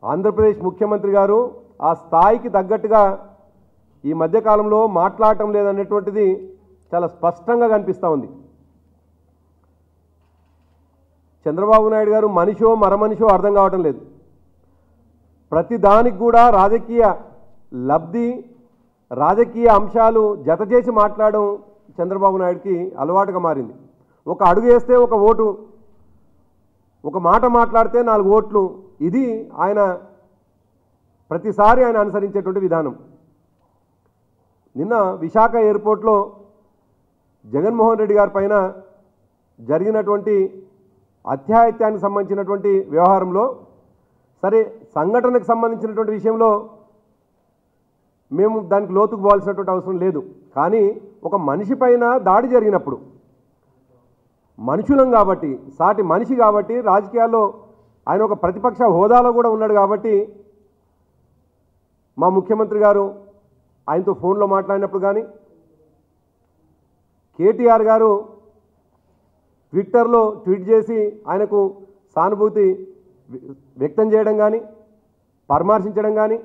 ఆంధ్రప్రదేశ్ ముఖ్యమంత్రి గారు ఆ స్థాయికి తగ్గట్టుగా ఈ మధ్యకాలంలో మాట్లాడటం లేదనేటువంటిది చాలా స్పష్టంగా కనిపిస్తూ ఉంది చంద్రబాబు నాయుడు గారు మనిషో మరమనిషో అర్థం కావటం లేదు ప్రతి దానికి కూడా రాజకీయ లబ్ధి రాజకీయ అంశాలు జత చేసి మాట్లాడడం చంద్రబాబు నాయుడుకి అలవాటుగా మారింది ఒక అడుగు వేస్తే ఒక ఓటు ఒక మాట మాట్లాడితే నాలుగు ఓట్లు ఇది ఆయన ప్రతిసారి ఆయన అనుసరించేటువంటి విధానం నిన్న విశాఖ ఎయిర్పోర్ట్లో జగన్మోహన్ రెడ్డి గారి పైన జరిగినటువంటి అత్యాహిత్యానికి సంబంధించినటువంటి వ్యవహారంలో సరే సంఘటనకు సంబంధించినటువంటి విషయంలో మేము దానికి లోతుకు పోవాల్సినటువంటి అవసరం లేదు కానీ ఒక మనిషి పైన దాడి జరిగినప్పుడు మనుషులం కాబట్టి సాటి మనిషి కాబట్టి రాజకీయాల్లో ఆయన ఒక ప్రతిపక్ష హోదాలో కూడా ఉన్నాడు కాబట్టి మా ముఖ్యమంత్రి గారు ఆయనతో ఫోన్లో మాట్లాడినప్పుడు కానీ కేటీఆర్ గారు ట్విట్టర్లో ట్వీట్ చేసి ఆయనకు సానుభూతి వ్య- వ్యక్తం చేయడం కానీ పరామర్శించడం కానీ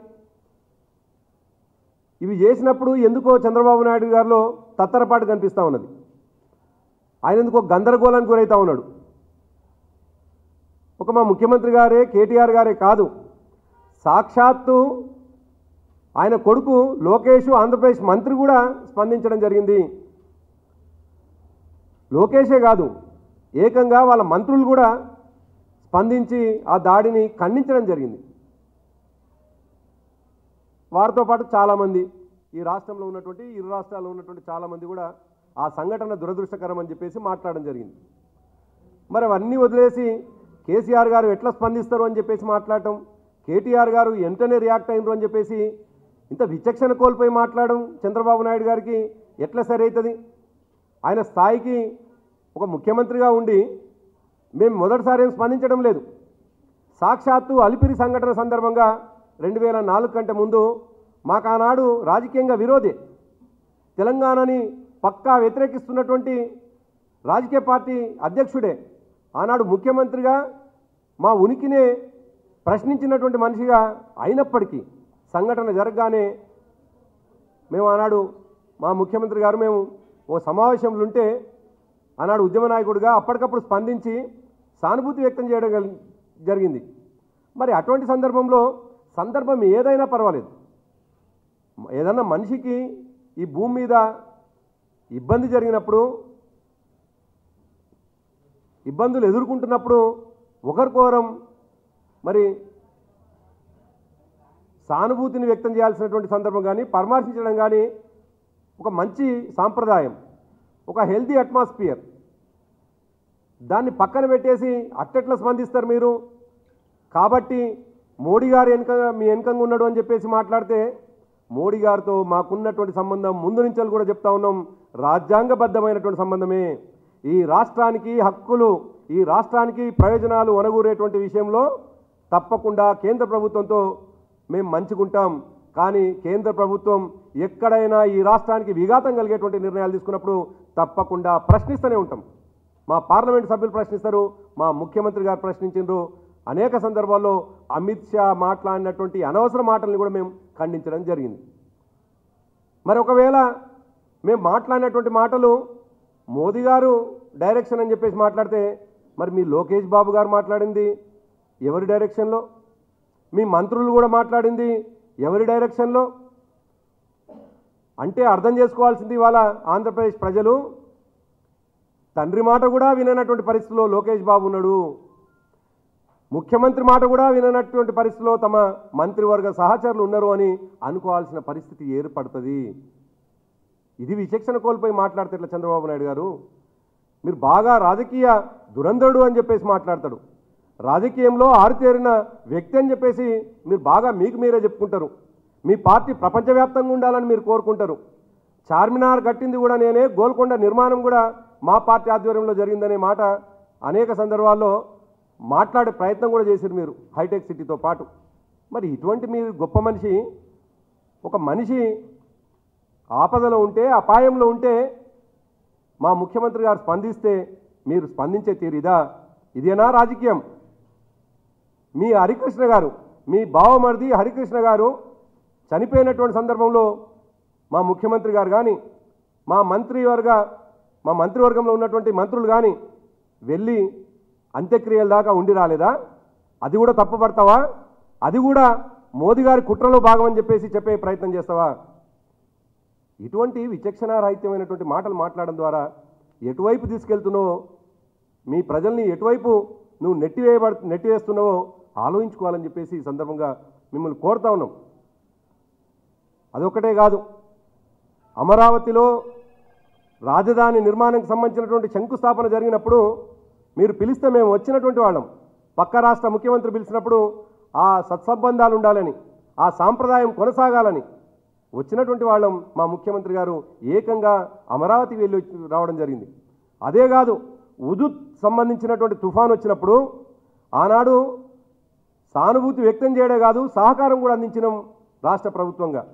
ఇవి చేసినప్పుడు ఎందుకో చంద్రబాబు నాయుడు గారిలో తత్తరపాటు కనిపిస్తూ ఉన్నది ఆయన ఎందుకో గందరగోళానికి గురవుతా ఉన్నాడు ఒక మా ముఖ్యమంత్రి గారే కేటీఆర్ గారే కాదు సాక్షాత్తు ఆయన కొడుకు లోకేష్ ఆంధ్రప్రదేశ్ మంత్రి కూడా స్పందించడం జరిగింది లోకేషే కాదు ఏకంగా వాళ్ళ మంత్రులు కూడా స్పందించి ఆ దాడిని ఖండించడం జరిగింది వారితో పాటు చాలామంది ఈ రాష్ట్రంలో ఉన్నటువంటి ఇరు రాష్ట్రాల్లో ఉన్నటువంటి చాలామంది కూడా ఆ సంఘటన దురదృష్టకరం అని చెప్పేసి మాట్లాడడం జరిగింది మరి అవన్నీ వదిలేసి కేసీఆర్ గారు ఎట్లా స్పందిస్తారు అని చెప్పేసి మాట్లాడటం కేటీఆర్ గారు వెంటనే రియాక్ట్ అయినరు అని చెప్పేసి ఇంత విచక్షణ కోల్పోయి మాట్లాడడం చంద్రబాబు నాయుడు గారికి ఎట్లా సరి అవుతుంది ఆయన స్థాయికి ఒక ముఖ్యమంత్రిగా ఉండి మేము మొదటిసారి ఏం స్పందించడం లేదు సాక్షాత్తు అలిపిరి సంఘటన సందర్భంగా రెండు వేల నాలుగు కంటే ముందు మాకు ఆనాడు రాజకీయంగా విరోధి తెలంగాణని పక్కా వ్యతిరేకిస్తున్నటువంటి రాజకీయ పార్టీ అధ్యక్షుడే ఆనాడు ముఖ్యమంత్రిగా మా ఉనికినే ప్రశ్నించినటువంటి మనిషిగా అయినప్పటికీ సంఘటన జరగగానే మేము ఆనాడు మా ముఖ్యమంత్రి గారు మేము ఓ సమావేశంలో ఉంటే ఆనాడు ఉద్యమ నాయకుడిగా అప్పటికప్పుడు స్పందించి సానుభూతి వ్యక్తం చేయడం గల్- జరిగింది మరి అటువంటి సందర్భంలో సందర్భం ఏదైనా పర్వాలేదు ఏదన్నా మనిషికి ఈ భూమి మీద ఇబ్బంది జరిగినప్పుడు ఇబ్బందులు ఎదుర్కొంటున్నప్పుడు ఒకరికోరం మరి సానుభూతిని వ్యక్తం చేయాల్సినటువంటి సందర్భం కానీ పరామర్శించడం కానీ ఒక మంచి సాంప్రదాయం ఒక హెల్తీ అట్మాస్ఫియర్ దాన్ని పక్కన పెట్టేసి అట్టెట్లా స్పందిస్తారు మీరు కాబట్టి మోడీ గారు వెనుక మీ వెనుకంగా ఉన్నాడు అని చెప్పేసి మాట్లాడితే మోడీ గారితో మాకున్నటువంటి సంబంధం ముందు నుంచి కూడా చెప్తా ఉన్నాం రాజ్యాంగబద్ధమైనటువంటి సంబంధమే ఈ రాష్ట్రానికి హక్కులు ఈ రాష్ట్రానికి ప్రయోజనాలు ఒనగూరేటువంటి విషయంలో తప్పకుండా కేంద్ర ప్రభుత్వంతో మేము మంచుకుంటాం కానీ కేంద్ర ప్రభుత్వం ఎక్కడైనా ఈ రాష్ట్రానికి విఘాతం కలిగేటువంటి నిర్ణయాలు తీసుకున్నప్పుడు తప్పకుండా ప్రశ్నిస్తూనే ఉంటాం మా పార్లమెంట్ సభ్యులు ప్రశ్నిస్తారు మా ముఖ్యమంత్రి గారు ప్రశ్నించారు అనేక సందర్భాల్లో అమిత్ షా మాట్లాడినటువంటి అనవసర మాటల్ని కూడా మేము ఖండించడం జరిగింది మరి ఒకవేళ మేము మాట్లాడినటువంటి మాటలు మోదీ గారు డైరెక్షన్ అని చెప్పేసి మాట్లాడితే మరి మీ లోకేష్ బాబు గారు మాట్లాడింది ఎవరి డైరెక్షన్లో మీ మంత్రులు కూడా మాట్లాడింది ఎవరి డైరెక్షన్లో అంటే అర్థం చేసుకోవాల్సింది ఇవాళ ఆంధ్రప్రదేశ్ ప్రజలు తండ్రి మాట కూడా విననటువంటి పరిస్థితిలో లోకేష్ బాబు ఉన్నాడు ముఖ్యమంత్రి మాట కూడా విననటువంటి పరిస్థితిలో తమ మంత్రివర్గ సహచరులు ఉన్నారు అని అనుకోవాల్సిన పరిస్థితి ఏర్పడుతుంది ఇది విచక్షణ కోల్పోయి మాట్లాడితే ఇట్లా చంద్రబాబు నాయుడు గారు మీరు బాగా రాజకీయ దురంధరుడు అని చెప్పేసి మాట్లాడతాడు రాజకీయంలో ఆరితేరిన వ్యక్తి అని చెప్పేసి మీరు బాగా మీకు మీరే చెప్పుకుంటారు మీ పార్టీ ప్రపంచవ్యాప్తంగా ఉండాలని మీరు కోరుకుంటారు చార్మినార్ కట్టింది కూడా నేనే గోల్కొండ నిర్మాణం కూడా మా పార్టీ ఆధ్వర్యంలో జరిగిందనే మాట అనేక సందర్భాల్లో మాట్లాడే ప్రయత్నం కూడా చేశారు మీరు హైటెక్ సిటీతో పాటు మరి ఇటువంటి మీరు గొప్ప మనిషి ఒక మనిషి ఆపదలో ఉంటే అపాయంలో ఉంటే మా ముఖ్యమంత్రి గారు స్పందిస్తే మీరు స్పందించే తీరు ఇదా ఇదేనా రాజకీయం మీ హరికృష్ణ గారు మీ బావమరిది హరికృష్ణ గారు చనిపోయినటువంటి సందర్భంలో మా ముఖ్యమంత్రి గారు కానీ మా మంత్రివర్గ మా మంత్రివర్గంలో ఉన్నటువంటి మంత్రులు కానీ వెళ్ళి అంత్యక్రియల దాకా ఉండి రాలేదా అది కూడా తప్పుపడతావా అది కూడా మోదీ గారి కుట్రలో భాగం అని చెప్పేసి చెప్పే ప్రయత్నం చేస్తావా ఇటువంటి విచక్షణారాహిత్యమైనటువంటి మాటలు మాట్లాడడం ద్వారా ఎటువైపు తీసుకెళ్తున్నావో మీ ప్రజల్ని ఎటువైపు నువ్వు నెట్టివేయబడ నెట్టివేస్తున్నావో ఆలోచించుకోవాలని చెప్పేసి ఈ సందర్భంగా మిమ్మల్ని కోరుతా ఉన్నాం అదొక్కటే కాదు అమరావతిలో రాజధాని నిర్మాణానికి సంబంధించినటువంటి శంకుస్థాపన జరిగినప్పుడు మీరు పిలిస్తే మేము వచ్చినటువంటి వాళ్ళం పక్క రాష్ట్ర ముఖ్యమంత్రి పిలిచినప్పుడు ఆ సత్సంబంధాలు ఉండాలని ఆ సాంప్రదాయం కొనసాగాలని వచ్చినటువంటి వాళ్ళం మా ముఖ్యమంత్రి గారు ఏకంగా అమరావతి వెళ్ళి వచ్చి- రావడం జరిగింది అదే కాదు ఉదుత్ సంబంధించినటువంటి తుఫాన్ వచ్చినప్పుడు ఆనాడు సానుభూతి వ్యక్తం చేయడే కాదు సహకారం కూడా అందించినాం రాష్ట్ర ప్రభుత్వంగా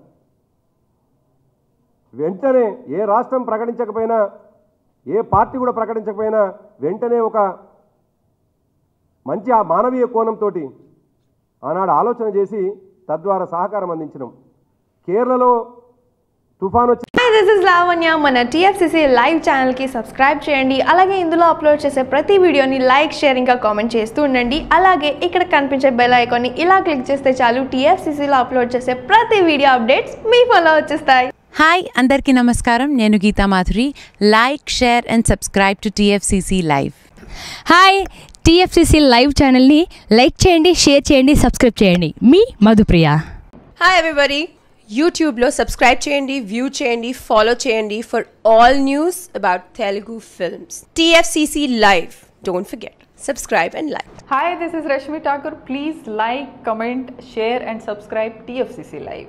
వెంటనే ఏ రాష్ట్రం ప్రకటించకపోయినా ఏ పార్టీ కూడా ప్రకటించకపోయినా వెంటనే ఒక మంచి ఆ మానవీయ కోణంతో ఆనాడు ఆలోచన చేసి తద్వారా సహకారం అందించినాం కేరళలో తుఫాన్ వచ్చి హాయ్ దిస్ ఇస్ లావణ్య మన టీఎఫ్సిసి లైవ్ ఛానల్కి సబ్స్క్రైబ్ చేయండి అలాగే ఇందులో అప్లోడ్ చేసే ప్రతి వీడియోని లైక్ షేర్ ఇంకా కామెంట్ చేస్తూ ఉండండి అలాగే ఇక్కడ కనిపించే బెల్ ఐకాన్ని ఇలా క్లిక్ చేస్తే చాలు టీఎఫ్సిసిలో అప్లోడ్ చేసే ప్రతి వీడియో అప్డేట్స్ మీ ఫోన్లో వచ్చేస్తాయి హాయ్ అందరికీ నమస్కారం నేను Geetha Madhuri like share and subscribe to TFCC live hi TFCC live ఛానల్ని లైక్ చేయండి షేర్ చేయండి సబ్స్క్రైబ్ చేయండి మీ మధుప్రియ హాయ్ ఎవ్రీబడి యూట్యూబ్లో సబ్స్క్రైబ్ చేయండి వ్యూ చేయండి ఫాలో చేయండి for all news about Telugu films TFCC live don't forget subscribe and like Hi, this is Rashmi Thakur. Please like, comment, share, and subscribe TFCC Live.